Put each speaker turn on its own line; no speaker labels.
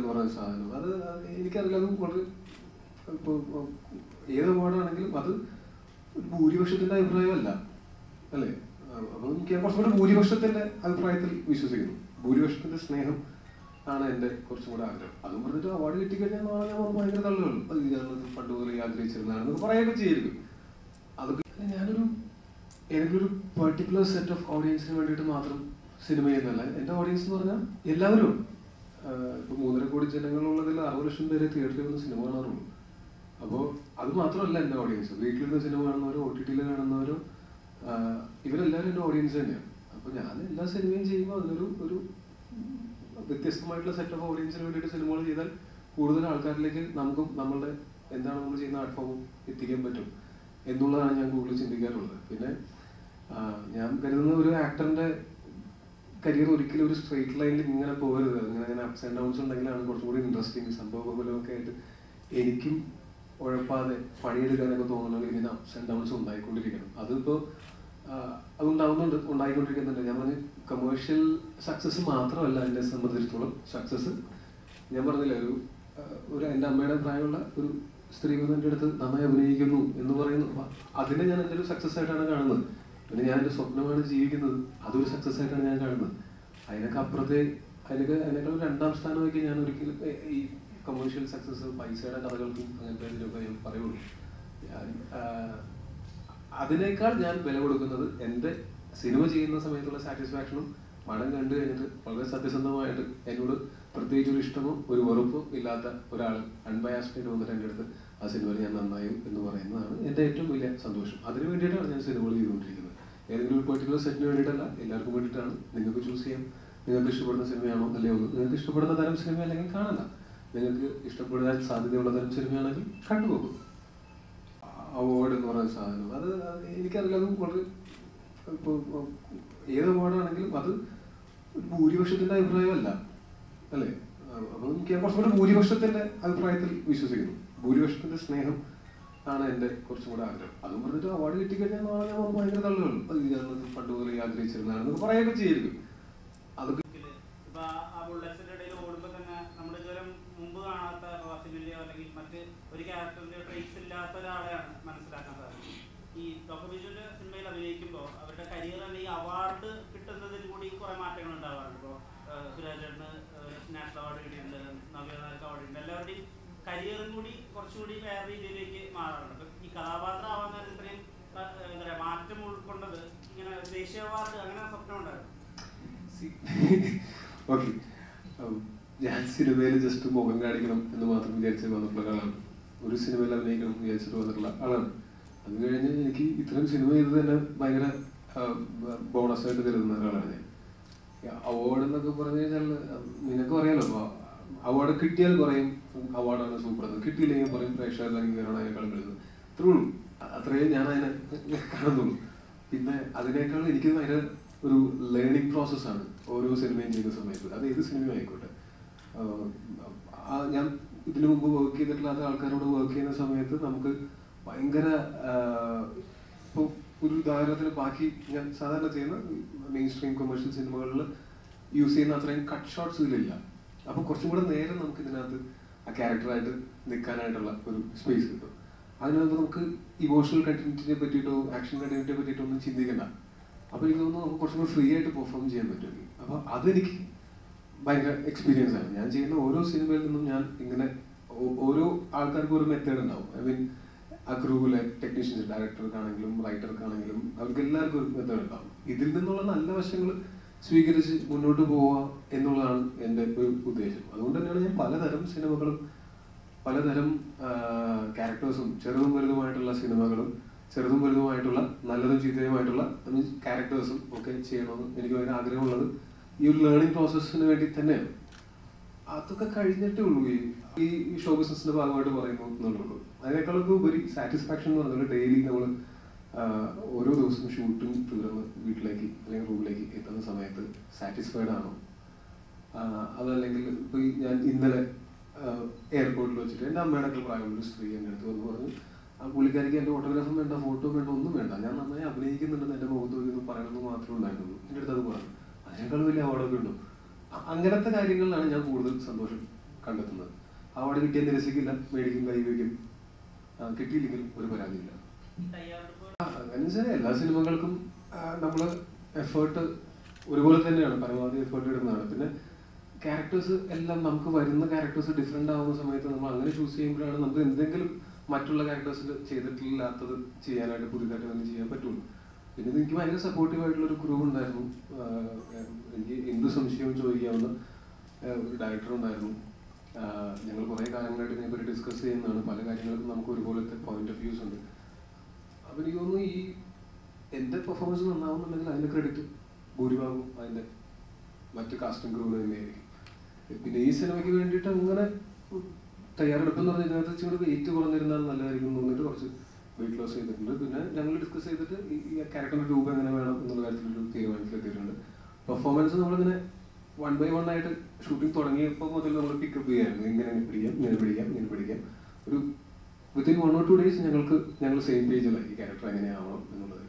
എന്ന് പറയുന്ന സാധനം അത് അത് എനിക്കറിയില്ല അത് വളരെ ഇപ്പോൾ ഏത് അവാർഡാണെങ്കിലും അത് ഒരു ഭൂരിപക്ഷത്തിന്റെ അഭിപ്രായമല്ല അല്ലേ അപ്പൊ എനിക്ക് ഞാൻ കുറച്ചും കൂടെ ഭൂരിപക്ഷത്തിന്റെ അഭിപ്രായത്തിൽ വിശ്വസിക്കുന്നു ഭൂരിപക്ഷത്തിന്റെ സ്നേഹം ആണ് എന്റെ കുറച്ചും കൂടെ ആഗ്രഹം അതും പറഞ്ഞിട്ട് അവാർഡ് കിട്ടിക്കഴിഞ്ഞാൽ നാളെ ഞാൻ വന്ന് ഭയങ്കര തള്ളുകൾ അത് ഞാനത് പണ്ട് പോലെ ആഗ്രഹിച്ചിരുന്നതാണെന്നൊക്കെ പറയുകയൊക്കെ ചെയ്തിരിക്കും അതൊക്കെ ഞാനൊരു ഏതെങ്കിലും ഒരു പെർട്ടിക്കുലർ സെറ്റ് ഓഫ് ഓഡിയൻസിന് വേണ്ടിയിട്ട് മാത്രം സിനിമ ചെയ്യുന്നതല്ല എൻ്റെ ഓഡിയൻസ് എന്ന് പറഞ്ഞാൽ എല്ലാവരും ആഹ് ഇപ്പൊ മൂന്നര കോടി ജനങ്ങളുള്ളതിൽ അറുപത് ലക്ഷം പേരെ തിയേറ്ററിൽ വന്ന് സിനിമ കാണാറുള്ളൂ അപ്പോൾ അത് മാത്രമല്ല എൻ്റെ ഓഡിയൻസ് വീട്ടിലിരുന്ന് സിനിമ കാണുന്നവരോ ഒ ടി ടിയിൽ കാണുന്നവരോ ആഹ് ഇവരെല്ലാവരും എൻ്റെ ഓഡിയൻസ് തന്നെയാണ് അപ്പോൾ ഞാൻ എല്ലാ സിനിമയും ചെയ്യുമ്പോൾ അതിനൊരു ഒരു വ്യത്യസ്തമായിട്ടുള്ള സെറ്റ് ഓഫ് ഓഡിയൻസിന് വേണ്ടിയിട്ട് സിനിമകൾ ചെയ്താൽ കൂടുതൽ ആൾക്കാരിലേക്ക് നമുക്കും നമ്മളുടെ എന്താണ് നമ്മൾ ചെയ്യുന്ന ആർട്ട് ഫോമും എത്തിക്കാൻ പറ്റും എന്നുള്ളതാണ് ഞാൻ കൂടുതൽ ചിന്തിക്കാറുള്ളത് പിന്നെ ആ, ഞാൻ കരുതുന്ന ഒരു ആക്ടറിന്റെ കരിയർ ഒരിക്കലും ഒരു സ്ട്രെയിറ്റ് ലൈനിൽ ഇങ്ങനെ പോകരുത് ഇങ്ങനെ ഇങ്ങനെ അപ്സ് ആൻഡ് ഡൗൺസ് ഉണ്ടെങ്കിലാണ് കുറച്ചും കൂടി ഇൻട്രസ്റ്റിംഗ് സംഭവബലമൊക്കെ ആയിട്ട് എനിക്കും ഉഴപ്പാതെ പണിയെടുക്കാനൊക്കെ തോന്നണമെങ്കിൽ ഇങ്ങനെ അപ്സ് ആൻഡ് ഡൗൺസ് ഉണ്ടായിക്കൊണ്ടിരിക്കണം അതിപ്പോ ആ, അതുണ്ടാവുന്നുണ്ട് ഉണ്ടായിക്കൊണ്ടിരിക്കുന്നുണ്ട് ഞാൻ പറഞ്ഞു കമേഴ്ഷ്യൽ സക്സസ് മാത്രമല്ല എന്നെ സംബന്ധിച്ചിടത്തോളം സക്സസ് ഞാൻ പറഞ്ഞില്ല ഒരു ആ, ഒരു എൻ്റെ അമ്മയുടെ പ്രായമുള്ള ഒരു സ്ത്രീ വന്ന് എൻ്റെ അടുത്ത് നന്നായി അഭിനയിക്കുന്നു എന്ന് പറയുന്നു അപ്പൊ അതിനെ ഞാൻ എൻ്റെ ഒരു സക്സസ് ആയിട്ടാണ് കാണുന്നത് പിന്നെ ഞാൻ എൻ്റെ സ്വപ്നമാണ് ജീവിക്കുന്നത് അതൊരു സക്സസ് ആയിട്ടാണ് ഞാൻ കാണുന്നത് അതിനൊക്കെ അപ്പുറത്തെ അതിനൊക്കെ അതിനേക്കാൾ രണ്ടാം സ്ഥാനമൊക്കെ ഞാൻ ഒരിക്കലും ഏ, ഈ കമേഴ്ഷ്യൽ സക്സസ് പൈസയുടെ കഥകൾക്കും അങ്ങനത്തെ ഇതിലൊക്കെ ഞാൻ പറയുള്ളൂ ഞാൻ ആ, അതിനേക്കാൾ ഞാൻ വില കൊടുക്കുന്നത് എൻ്റെ സിനിമ ചെയ്യുന്ന സമയത്തുള്ള സാറ്റിസ്ഫാക്ഷനും പടം കണ്ടു കഴിഞ്ഞിട്ട് വളരെ സത്യസന്ധമായിട്ട് എന്നോട് പ്രത്യേകിച്ച് ഒരു ഇഷ്ടമോ ഒരു വെറുപ്പോ ഇല്ലാത്ത ഒരാൾ അൺബയാസ്ഡായിട്ട് വന്നിട്ട് എൻ്റെ അടുത്ത് ആ സിനിമയിൽ ഞാൻ നന്നായി എന്ന് പറയുന്നതാണ് എൻ്റെ ഏറ്റവും വലിയ സന്തോഷം അതിന് വേണ്ടിയിട്ടാണ് ഞാൻ സിനിമകൾ ചെയ്തുകൊണ്ടിരിക്കുന്നത് ഏതെങ്കിലും ഒരു പെർട്ടിക്കുലർ സെറ്റിന് വേണ്ടിയിട്ടല്ല എല്ലാവർക്കും വേണ്ടിയിട്ടാണ് നിങ്ങൾക്ക് ചൂസ് ചെയ്യാം നിങ്ങൾക്ക് ഇഷ്ടപ്പെടുന്ന സിനിമയാണോ അല്ലയോ എന്ന്. നിങ്ങൾക്ക് ഇഷ്ടപ്പെടുന്ന തരം സിനിമ അല്ലെങ്കിൽ കാണണ്ട നിങ്ങൾക്ക് ഇഷ്ടപ്പെടാൻ സാധ്യതയുള്ള തരം സിനിമയാണെങ്കിൽ കണ്ടുപോകും അവാർഡ് എന്ന് പറയുന്ന സാധനം അത് അത് എനിക്കറിയില്ല അത് വളരെ ഇപ്പോൾ ഏത് അവാർഡാണെങ്കിലും അത് ഒരു ഭൂരിപക്ഷത്തിന്റെ അഭിപ്രായമല്ല അല്ലേ അപ്പൊ എനിക്ക് ഞാൻ കുറച്ചും കൂടെ ഭൂരിപക്ഷത്തിന്റെ അഭിപ്രായത്തിൽ വിശ്വസിക്കുന്നു ഭൂരിപക്ഷത്തിന്റെ സ്നേഹം ആണ് എന്റെ കുറച്ചും കൂടെ ആഗ്രഹം അതും പറഞ്ഞിട്ട് അവാർഡ് കിട്ടിക്കഴിഞ്ഞാൽ നാളെ ഞാൻ വന്ന് ഭയങ്കര തള്ളുകൾ അത് ഞാനത് പണ്ട് പോലെ ആഗ്രഹിച്ചിരുന്നതാണെന്നൊക്കെ പറയുകയൊക്കെ ചെയ്തിരിക്കും അതൊക്കെ
ഇതില് ഇപ്പൊ ആ- ആ ബുള്ളറ്റ്സിന്റെ ഇടയിൽ ഓടുമ്പോ തന്നെ നമ്മൾ ഇതുവരെ മുമ്പ് കാണാത്ത വാസിലിന്റെയോ അല്ലെങ്കിൽ മറ്റ് ഒരു ക്യാരക്ടറിന്റെയോ ട്രേറ്റ്സ് ഇല്ലാത്ത ഒരാളെയാണ് മനസ്സിലാക്കാൻ സാധിക്കും ഈ ഡോക്ടർ ബിജുവിന്റെ സിനിമയിൽ അഭിനയിക്കുമ്പോൾ അവരുടെ കരിയർ തന്നെ ഈ അവാർഡ് കിട്ടുന്നതിൽ കൂടി കുറെ മാറ്റങ്ങൾ ഉണ്ടാവാറുണ്ട് ഇപ്പോൾ സുരാജേട്ടന് നാഷണൽ അവാർഡ് കിട്ടിയിട്ടുണ്ട് നവ്യനായക അവാർഡ് കിട്ടിയിട്ടുണ്ട് എല്ലാവരുടെയും കരിയറും കൂടി കുറച്ചുകൂടി വേറെ രീതിയിലേക്ക് മാറാറുണ്ട് അപ്പൊ ഈ കഥാപാത്രം ആവാൻ നേരം ഇത്രയും ആ, എന്താ പറയാ മാറ്റം ഉൾക്കൊണ്ടത് ഇങ്ങനെ ദേശീയ അവാർഡ് അങ്ങനെ സ്വപ്നം ഉണ്ടായിരുന്നു
ഓക്കെ ഞാൻ സിനിമയിൽ ജസ്റ്റ് മുഖം കാണിക്കണം എന്ന് മാത്രം വിചാരിച്ച് വന്നിട്ടുള്ള ഒരാളാണ് ഒരു സിനിമയിൽ അഭിനയിക്കണം എന്ന് വിചാരിച്ചിട്ട് വന്നിട്ടുള്ള ആളാണ് അത് കഴിഞ്ഞ് എനിക്ക് ഇത്രയും സിനിമ ചെയ്ത് തന്നെ ഭയങ്കര ബോണസ് ആയിട്ട് തരുന്ന ഒരാളാണ് ഞാൻ അവാർഡ് എന്നൊക്കെ പറഞ്ഞു കഴിഞ്ഞാൽ നിനക്കും അറിയാലോ അവാർഡ് കിട്ടിയാൽ പറയും അവാർഡാണ് സൂപ്പർ എന്ന് കിട്ടിയില്ലെങ്കിൽ പറയും പ്രേക്ഷകരുടെ അംഗീകാരമാണ് അതിനേക്കാളും വലുത് ഇത്രേ ഉള്ളൂ അ- അത്രയും ഞാൻ അതിനെ കാണുന്നുള്ളൂ പിന്നെ അതിനേക്കാൾ എനിക്ക് ഭയങ്കര ഒരു ലേണിംഗ് പ്രോസസ്സാണ് ഓരോ സിനിമയും ചെയ്യുന്ന സമയത്ത് അത് ഏത് സിനിമയും ആയിക്കോട്ടെ ആഹ് ആ ഞാൻ ഇതിനു മുമ്പ് വർക്ക് ചെയ്തിട്ടില്ലാത്ത ആൾക്കാരോട് വർക്ക് ചെയ്യുന്ന സമയത്ത് നമുക്ക് ഭയങ്കര ഇപ്പോൾ ഒരു ഉദാഹരണത്തിന് ബാക്കി ഞാൻ സാധാരണ ചെയ്യുന്ന മെയിൻ സ്ട്രീം കൊമേഴ്ഷ്യൽ സിനിമകളിൽ യൂസ് ചെയ്യുന്ന അത്രയും കട്ട് ഷോട്ട്സ് ഇതിലില്ല അപ്പോൾ കുറച്ചും കൂടെ നേരം നമുക്ക് ഇതിനകത്ത് ആ ക്യാരക്ടറായിട്ട് നിൽക്കാനായിട്ടുള്ള ഒരു സ്പേസ് കിട്ടും അതിനകത്ത് നമുക്ക് ഇമോഷണൽ കണ്ടന്റിനെ പറ്റിയിട്ടോ ആക്ഷൻ കണ്ടന്റിനെ പറ്റിയിട്ടോ ഒന്നും ചിന്തിക്കണ്ട അപ്പോൾ എനിക്ക് തോന്നുന്നു നമുക്ക് കുറച്ചും കൂടെ ഫ്രീ ആയിട്ട് പെർഫോം ചെയ്യാൻ പറ്റും അപ്പോൾ അതെനിക്ക് ഭയങ്കര എക്സ്പീരിയൻസ് ആണ് ഞാൻ ചെയ്യുന്ന ഓരോ സിനിമയിൽ നിന്നും ഞാൻ ഇങ്ങനെ ഓ- ഓരോ ആൾക്കാർക്കും ഒരു മെത്തേഡ് ഉണ്ടാവും ഐ മീൻ ആ ക്രൂവിലെ ടെക്നീഷ്യൻസ് ഡയറക്ടർക്കാണെങ്കിലും റൈറ്റർക്കാണെങ്കിലും അവർക്ക് എല്ലാവർക്കും ഒരു മെത്തേഡ് ഉണ്ടാവും ഇതിൽ നിന്നുള്ള നല്ല വശങ്ങൾ സ്വീകരിച്ച് മുന്നോട്ട് പോവുക എന്നുള്ളതാണ് എൻ്റെ ഒരു ഉദ്ദേശം അതുകൊണ്ട് തന്നെയാണ് ഞാൻ പലതരം സിനിമകളും പലതരം ക്യാരക്ടേഴ്സും ചെറുതും വലുതുമായിട്ടുള്ള സിനിമകളും ചെറുതും വലുതുമായിട്ടുള്ള നല്ലതും ചീത്തയുമായിട്ടുള്ള മീൻസ് ക്യാരക്ടേഴ്സും ഒക്കെ ചെയ്യണമെന്ന് എനിക്ക് ഭയങ്കര ആഗ്രഹമുള്ളത് ഈ ഒരു ലേണിംഗ് പ്രോസസ്സിന് വേണ്ടി തന്നെയാണ് അതൊക്കെ കഴിഞ്ഞിട്ടേ ഉള്ളൂ ഈ ഈ ഷോ ബിസിനസിന്റെ ഭാഗമായിട്ട് പറയുന്നു എന്നുള്ളൂ അതിനേക്കാളൊക്കെ ഉപരി സാറ്റിസ്ഫാക്ഷൻ എന്ന് പറഞ്ഞാൽ ഡെയിലി നമ്മൾ ഓരോ ദിവസവും ഷൂട്ടും തീർന്ന് വീട്ടിലേക്ക് അല്ലെങ്കിൽ റൂമിലേക്ക് എത്തുന്ന സമയത്ത് സാറ്റിസ്ഫൈഡ് ആണോ ആഹ് അതല്ലെങ്കിൽ ഇപ്പൊ ഈ ഞാൻ ഇന്നലെ എയർപോർട്ടിൽ വെച്ചിട്ട് എൻ്റെ അമ്മയുടെ ഒക്കെ പ്രായമുള്ള ഒരു സ്ത്രീ എൻ്റെ അടുത്ത് വന്ന് പറഞ്ഞു ആ പുള്ളിക്കാരിക്ക് എൻ്റെ ഓട്ടോഗ്രാഫും വേണ്ട ഫോട്ടോ വേണ്ട ഒന്നും വേണ്ട ഞാൻ നന്നായി അഭിനയിക്കുന്നുണ്ടെന്ന് എൻ്റെ മുഖത്ത് നോക്കി ഒന്ന് പറയണമെന്ന് മാത്രമേ ഉണ്ടായിരുന്നുള്ളൂ എൻ്റെ അടുത്ത് അത് പറഞ്ഞു അതിനേക്കാൾ വലിയ അവാർഡൊക്കെ ഉണ്ടോ അ- അങ്ങനത്തെ കാര്യങ്ങളിലാണ് ഞാൻ കൂടുതൽ സന്തോഷം കണ്ടെത്തുന്നത് അവാർഡ് കിട്ടിയ നിരസിക്കില്ല മേടിക്കും കൈവയ്ക്കും ആ, കിട്ടിയില്ലെങ്കിൽ ഒരു പരാതിയില്ല
ഈ തയ്യാറെടുപ്പുകൾ
ആ, അങ്ങനെ വെച്ചാൽ എല്ലാ സിനിമകൾക്കും നമ്മൾ എഫേർട്ട് ഒരുപോലെ തന്നെയാണ് പരമാവധി എഫേർട്ട് ഇടുന്നതാണ് പിന്നെ ക്യാരക്ടേഴ്സ് എല്ലാം നമുക്ക് വരുന്ന ക്യാരക്ടേഴ്സ് ഡിഫറെൻ്റ് ആവുന്ന സമയത്ത് നമ്മൾ അങ്ങനെ ചൂസ് ചെയ്യുമ്പോഴാണ് നമുക്ക് എന്തെങ്കിലും മറ്റുള്ള ക്യാരക്ടേഴ്സിൽ ചെയ്തിട്ടില്ലാത്തത് ചെയ്യാനായിട്ട് പുതിയതായിട്ട് തന്നെ ചെയ്യാൻ പറ്റുള്ളൂ പിന്നെ ഇത് എനിക്ക് ഭയങ്കര സപ്പോർട്ടീവ് ആയിട്ടുള്ള ഒരു ക്രൂ ഉണ്ടായിരുന്നു ആഹ് എനിക്ക് എന്ത് സംശയവും ചോദിക്കാവുന്ന ആഹ് ഒരു ഡയറക്ടർ ഉണ്ടായിരുന്നു ആഹ് ഞങ്ങൾ കുറേ കാലങ്ങളായിട്ട് ഇതിനെപ്പറ്റി ഡിസ്കസ് ചെയ്യുന്നതാണ് പല കാര്യങ്ങൾക്കും നമുക്ക് ഒരുപോലത്തെ പോയിന്റ് ഓഫ് വ്യൂസ് ഉണ്ട് അപ്പൊ എനിക്ക് തോന്നുന്നു ഈ എന്റെ പെർഫോമൻസ് നന്നാവുന്നുണ്ടെങ്കിൽ അതിന്റെ ക്രെഡിറ്റ് ഭൂരിഭാഗവും അതിന്റെ മറ്റ് കാസ്റ്റിംഗ് ക്രൂവിന് തന്നെയായിരിക്കും പിന്നെ ഈ സിനിമയ്ക്ക് വേണ്ടിയിട്ട് അങ്ങനെ തയ്യാറെടുപ്പ് എന്ന് പറഞ്ഞാൽ ഇതിനകത്ത് ഇച്ചിരി വെയിറ്റ് കുറഞ്ഞിരുന്നാൽ നല്ലതായിരിക്കും എന്ന് തോന്നിയിട്ട് കുറച്ച് വെയിറ്റ് ലോസ് ചെയ്തിട്ടുണ്ട് പിന്നെ ഞങ്ങൾ ഡിസ്കസ് ചെയ്തിട്ട് ഈ ഈ ക്യാരക്ടറിന്റെ രൂപം എങ്ങനെ വേണം എന്നുള്ള കാര്യത്തിലൊരു തീരുമാനത്തിലെത്തിയിട്ടുണ്ട് പെർഫോമൻസ് നമ്മളിങ്ങനെ വൺ ബൈ വൺ ആയിട്ട് ഷൂട്ടിംഗ് തുടങ്ങിയപ്പോൾ മുതൽ നമ്മൾ പിക്കപ്പ് ചെയ്യായിരുന്നു ഇങ്ങനെ ഇങ്ങനെ പിടിക്കാം ഇങ്ങനെ പിടിക്കാം ഇങ്ങനെ പിടിക്കാം ഒരു within one or two days ഞങ്ങൾക്ക് ഞങ്ങൾ സെയിം പേജിലായി ഈ ക്യാരക്ടർ എങ്ങനെയാവണം എന്നുള്ളത്